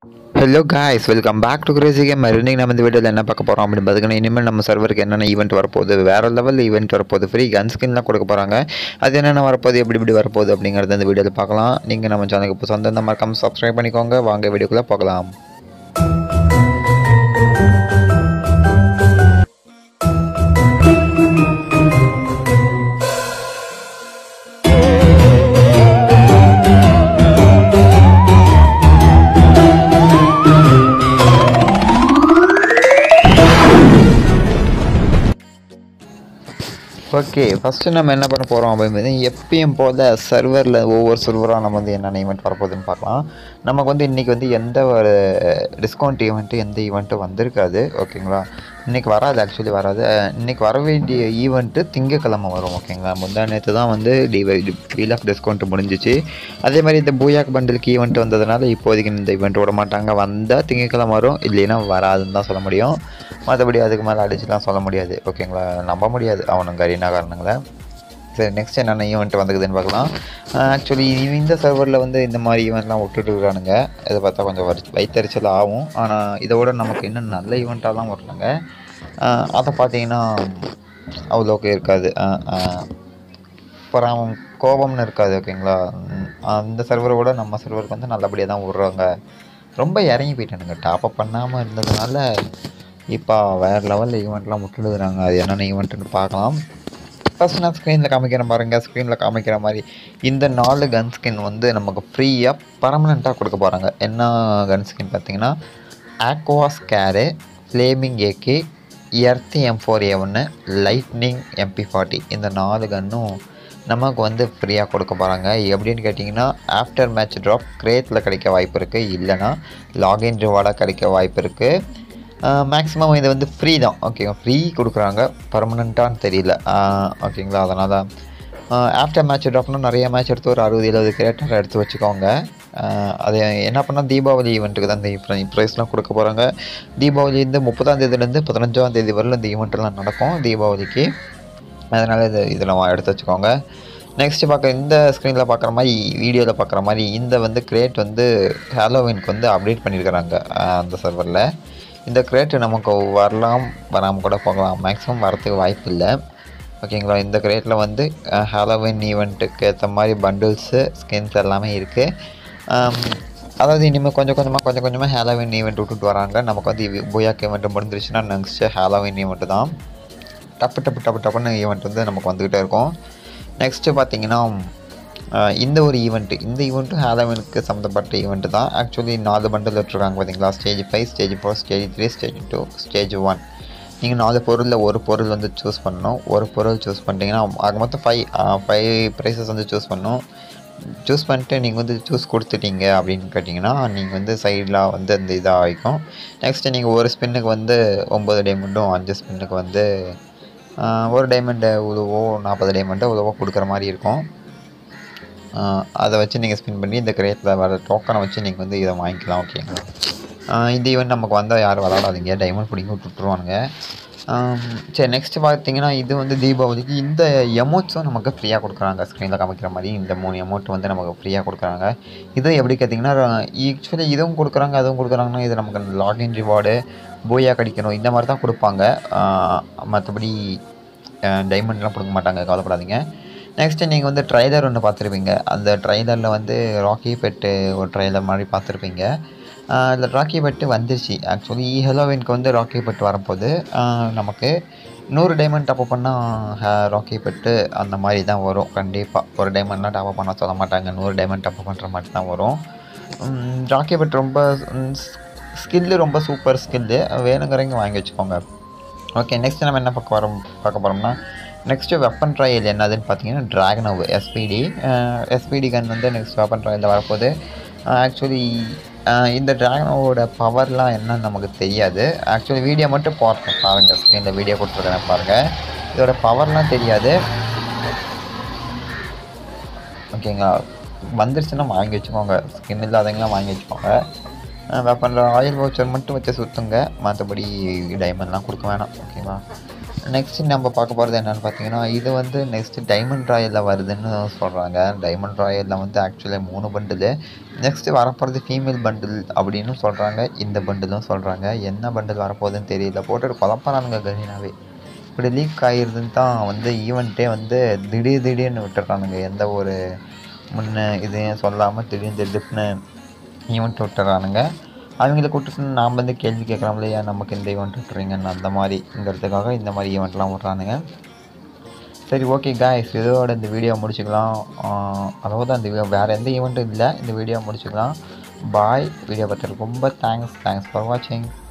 hello guys welcome back to crazy game இன்னைக்கு நம்ம இந்த வீடியோவில் என்ன பார்க்க போகிறோம் அப்படின்னு பார்த்தீங்கன்னா இனிமேல் நம்ம சர்வருக்கு என்னென்ன ஈவெண்ட் வரப்போகுது வேறு லெவல் ஈவெண்ட் வரப்போகுது ஃப்ரீ கன் ஸ்கின்லாம் கொடுக்க போகிறாங்க அது என்னென்ன வரப்போகுது எப்படி எப்படி வரப்போகுது அப்படிங்கிறத இந்த வீடியோவில் பார்க்கலாம் நீங்கள் நம்ம சேனலுக்கு இப்போ சொந்த மறக்காம சப்ஸ்கிரைப் பண்ணிக்கோங்க வாங்க வீடியோக்குள்ளே போகலாம் ஓகே ஃபஸ்ட்டு நம்ம என்ன பண்ண போகிறோம் அப்படின்னு எப்பயும் போல் சர்வரில் ஒவ்வொரு சர்வராக நம்ம வந்து என்னென்ன ஈவெண்ட் வரப்போகுதுன்னு பார்க்கலாம் நமக்கு வந்து இன்றைக்கி வந்து எந்த ஒரு டிஸ்கவுண்ட் ஈவெண்ட்டு எந்த ஈவெண்ட்டும் வந்திருக்காது ஓகேங்களா இன்றைக்கி வராது ஆக்சுவலி வராது இன்றைக்கி வர வேண்டிய ஈவெண்ட்டு திங்கக்கிழமை வரும் ஓகேங்களா முந்தா நேற்று தான் வந்து டிவை ஃபீல் ஆஃப் டிஸ்கவுண்ட் முடிஞ்சிச்சு அதே மாதிரி இந்த பூயாக் பண்டிலுக்கு ஈவெண்ட் வந்ததுனால இப்போதைக்கு இந்த ஈவெண்ட் விட மாட்டாங்க வந்தால் திங்கக்கிழமை வரும் இல்லைன்னா வராதுன்னு தான் சொல்ல முடியும் மற்றபடி அதுக்கு மேலே அடிச்சுலாம் சொல்ல முடியாது ஓகேங்களா நம்ப முடியாது அவனுங்க கரீனா காரணங்களை சரி நெக்ஸ்ட் என்னென்ன ஈவெண்ட் வந்துக்குதுன்னு பார்க்கலாம் ஆக்சுவலி இந்த சர்வரில் வந்து இந்த மாதிரி ஈவெண்ட்லாம் விட்டுட்டு இருக்கானுங்க இதை பார்த்தா கொஞ்சம் வரி வைத்தறிச்சல் ஆகும் ஆனால் இதோட நமக்கு இன்னும் நல்ல ஈவெண்ட்டாக தான் வரணுங்க அதை பார்த்தீங்கன்னா அவ்வளோக்கு இருக்காது அப்புறம் கோபம்னு இருக்காது ஓகேங்களா அந்த சர்வரை விட நம்ம சர்வருக்கு வந்து நல்லபடியாக தான் விட்றாங்க ரொம்ப இறங்கி போயிட்டானுங்க டாப்அப் பண்ணாமல் இருந்ததுனால இப்போ வேறு லெவலில் ஈவெண்ட்லாம் விட்டுடுறாங்க அது என்னென்ன ஈவெண்ட்டுன்னு பார்க்கலாம் ஃபஸ்ட் நான் ஸ்க்ரீனில் காமிக்கிறேன் பாருங்கள் ஸ்க்ரீனில் காமிக்கிற மாதிரி இந்த நாலு கன் ஸ்கின் வந்து நமக்கு ஃப்ரீயாக பர்மனெண்ட்டாக கொடுக்க போகிறாங்க என்ன கன் ஸ்கின் பார்த்தீங்கன்னா aqua scar flaming AK earth M four A ஒன்று லைட்னிங் எம்பி ஃபார்ட்டி இந்த நாலு கன்னும் நமக்கு வந்து ஃப்ரீயாக கொடுக்க போகிறாங்க எப்படின்னு கேட்டிங்கன்னா ஆஃப்டர் மேட்ச் ட்ராப் கிரேட்டில் கிடைக்க வாய்ப்பு இருக்குது இல்லைனா லாகின் ரிவார்டாக கிடைக்க வாய்ப்பு இருக்குது மேக்ஸிமம் இது வந்து ஃப்ரீ தான் ஓகேங்க ஃப்ரீ கொடுக்குறாங்க பர்மனெண்ட்டான்னு தெரியல ஓகேங்களா அதனால் ஆஃப்டர் மேட்ச் ட்ராப்னா நிறைய மேட்ச் எடுத்து ஒரு அறுபது எழுபது கிரேட்டர் எடுத்து வச்சுக்கோங்க அது என்ன பண்ணால் தீபாவளி ஈவெண்ட்டுக்கு தான் இந்த ப்ரைஸ்லாம் கொடுக்க போகிறாங்க தீபாவளி இந்த முப்பதாம் தேதியிலேருந்து பதினஞ்சாம் தேதி வரல இந்த ஈவெண்ட்லாம் நடக்கும் தீபாவளிக்கு அதனால் இது இதில் எடுத்து வச்சுக்கோங்க நெக்ஸ்ட்டு பார்க்க இந்த ஸ்க்ரீனில் பார்க்குற மாதிரி வீடியோவில் பார்க்குற மாதிரி இந்த வந்து கிரேட் வந்து ஹாலோவின்க்கு வந்து அப்டேட் பண்ணியிருக்கிறாங்க அந்த சர்வரில் இந்த கிரேட்டு நமக்கு வரலாம் வராமல் கூட போகலாம் மேக்ஸிமம் வரத்துக்கு வாய்ப்பு இல்லை ஓகேங்களா இந்த கிரேட்டில் வந்து ஹாலோவின் ஈவெண்ட்டுக்கு ஏற்ற மாதிரி பண்டில்ஸு ஸ்கின்ஸ் எல்லாமே இருக்குது அதாவது இனிமேல் கொஞ்சம் கொஞ்சமாக கொஞ்சம் கொஞ்சமாக ஹாலோவின் ஈவெண்ட் விட்டுட்டு வராங்க நமக்கு வந்து புயாக் ஈவெண்ட் முடிஞ்சிருச்சுன்னா நெக்ஸ்ட்டு ஹாலோவின் ஈவெண்ட்டு தான் டப்பு டப்பு டப்பு டப்புன்னு ஈவெண்ட் வந்து நமக்கு வந்துக்கிட்டே இருக்கும் நெக்ஸ்ட்டு பார்த்தீங்கன்னா இந்த ஒரு ஈவெண்ட்டு இந்த ஈவெண்ட்டும் ஹாலோவினுக்கு சம்மந்தப்பட்ட ஈவெண்ட்டு தான் ஆக்சுவலி நாலு பண்டில் விட்டுருக்காங்க பார்த்தீங்களா stage five stage four stage three stage two stage one நீங்கள் நாலு பொருளில் ஒரு பொருள் வந்து சூஸ் பண்ணணும் ஒரு பொருள் சூஸ் பண்ணிட்டீங்கன்னா ஆக மொத்தம் ஃபைவ் ஃபைவ் ப்ரைஸஸ் வந்து சூஸ் பண்ணணும் சூஸ் பண்ணிட்டு நீங்கள் வந்து சூஸ் கொடுத்துட்டீங்க அப்படின்னு கேட்டிங்கன்னா நீங்கள் வந்து சைடில் வந்து அந்த இதாக ஆகிக்கும் நெக்ஸ்ட்டு நீங்கள் ஒரு ஸ்பின்னுக்கு வந்து ஒம்பது டைமண்டும் அஞ்சு ஸ்பின்னுக்கு வந்து ஒரு டைமண்டு உதவோ நாற்பது டைமண்டோ உதவோ கொடுக்குற மாதிரி இருக்கும் அதை வச்சு நீங்கள் ஸ்பின் பண்ணி இந்த கிரேட்டில் வர டோக்கனை வச்சு நீங்கள் வந்து இதை வாங்கிக்கலாம் ஓகேங்களா இந்த ஈவெண்ட் நமக்கு வந்தால் யாரும் விளாடாதீங்க டைமண்ட் பிடிங்கி விட்டுருவானுங்க சரி நெக்ஸ்ட்டு பார்த்தீங்கன்னா இது வந்து தீபாவளிக்கு இந்த எமௌண்ட்ஸும் நமக்கு ஃப்ரீயாக கொடுக்குறாங்க ஸ்க்ரீனில் காமிக்கிற மாதிரி இந்த மூணு எமௌண்ட் வந்து நமக்கு ஃப்ரீயாக கொடுக்குறாங்க இது எப்படி பார்த்தீங்கன்னா ஆக்சுவலி இதுவும் கொடுக்குறாங்க அதுவும் கொடுக்குறாங்கன்னா இது நமக்கு லாகின் ரிவார்டு போயா கிடைக்கணும் இந்த மாதிரி தான் கொடுப்பாங்க மற்றபடி டைமண்ட்லாம் கொடுக்க மாட்டாங்க கவலைப்படாதீங்க நெக்ஸ்ட்டு நீங்கள் வந்து ட்ரைலர் ஒன்று பார்த்துருப்பீங்க அந்த ட்ரைலரில் வந்து ராக்கி பெட்டு ஒரு ட்ரைலர் மாதிரி பார்த்துருப்பீங்க இந்த ராக்கி பெட்டு வந்துருச்சு ஆக்சுவலி ஹெலோவின்க்கு வந்து ராக்கி பெட்டு வரப்போகுது நமக்கு நூறு டைமண்ட் டாப் பண்ணால் ராக்கி பெட்டு அந்த மாதிரி தான் வரும் கண்டிப்பாக ஒரு டைமண்ட்லாம் டாப் பண்ண சொல்ல மாட்டாங்க நூறு டைமண்ட் டாப் பண்ணுற மாதிரி தான் வரும் ராக்கி பெட் ரொம்ப ஸ்கில்லு ரொம்ப சூப்பர் ஸ்கில்லு வேணுங்கிறவங்க வாங்கி வச்சுக்கோங்க ஓகே நெக்ஸ்ட் நம்ம என்ன பார்க்க வரோம் பார்க்க போகிறோம்னா நெக்ஸ்ட்டு வெப்பன் ட்ரையல் என்னதுன்னு பார்த்தீங்கன்னா ட்ராகனோவ் எஸ்பிடி எஸ்பிடி கன் வந்து நெக்ஸ்ட் வெப்பன் ட்ரையலில் வரப்போகுது ஆக்சுவலி இந்த ட்ராகனோவோட பவர்லாம் என்னன்னு நமக்கு தெரியாது ஆக்சுவலி வீடியோ மட்டும் பார்ப்போம் பாருங்கள் ஸ்க்ரீனில் வீடியோ கொடுத்துருக்கேன் பாருங்கள் இதோட பவர்லாம் தெரியாது ஓகேங்களா வந்துருச்சுன்னா வாங்கி வச்சுக்கோங்க ஸ்கின் இல்லாதவங்களாம் வாங்கி வச்சுக்கோங்க வெப்பனில் ஆயில் வவுச்சர் மட்டும் வச்சு சுற்றுங்க மற்றபடி டைமண்ட்லாம் கொடுக்க வேணாம் ஓகேவா நெக்ஸ்ட் நம்ம பார்க்க போகிறது என்னென்னு பார்த்தீங்கன்னா இது வந்து நெக்ஸ்ட் டைமண்ட் ராயலில் வருதுன்னு சொல்கிறாங்க டைமண்ட் ராயலில் வந்து ஆக்சுவலி மூணு பண்டில் நெக்ஸ்ட் வரப்போகிறது ஃபீமேல் பண்டில் அப்படின்னு சொல்கிறாங்க இந்த பண்டிலும் சொல்கிறாங்க என்ன பண்டில் வரப்போகுதுன்னு தெரியல போட்டுட்டு குழப்பறானுங்க கரீனாவே இப்படி லீக் ஆகிருதுன்னு தான் வந்து ஈவெண்ட்டே வந்து திடீர் திடீர்னு விட்டுறானுங்க எந்த ஒரு முன்ன இதையும் சொல்லாமல் திடீர்னு திடுப்புன்னு ஈவெண்ட் விட்டுறானுங்க அவங்களுக்கு விட்டுட்டு நாம் வந்து கேள்வி கேட்குறோம் இல்லையா நமக்கு இந்த ஈவெண்ட் விட்டுறீங்கன்னு அந்த மாதிரிங்கிறதுக்காக இந்த மாதிரி ஈவெண்ட்லாம் விட்றானுங்க சரி ஓகே காய்ஸ் இதோட இந்த வீடியோ முடிச்சுக்கலாம் அதாவது அந்த வேறு எந்த ஈவெண்ட்டும் இல்லை இந்த வீடியோ முடிச்சுக்கலாம் பாய் வீடியோ பார்த்துட்டு ரொம்ப தேங்க்ஸ் தேங்க்ஸ் ஃபார் வாட்சிங்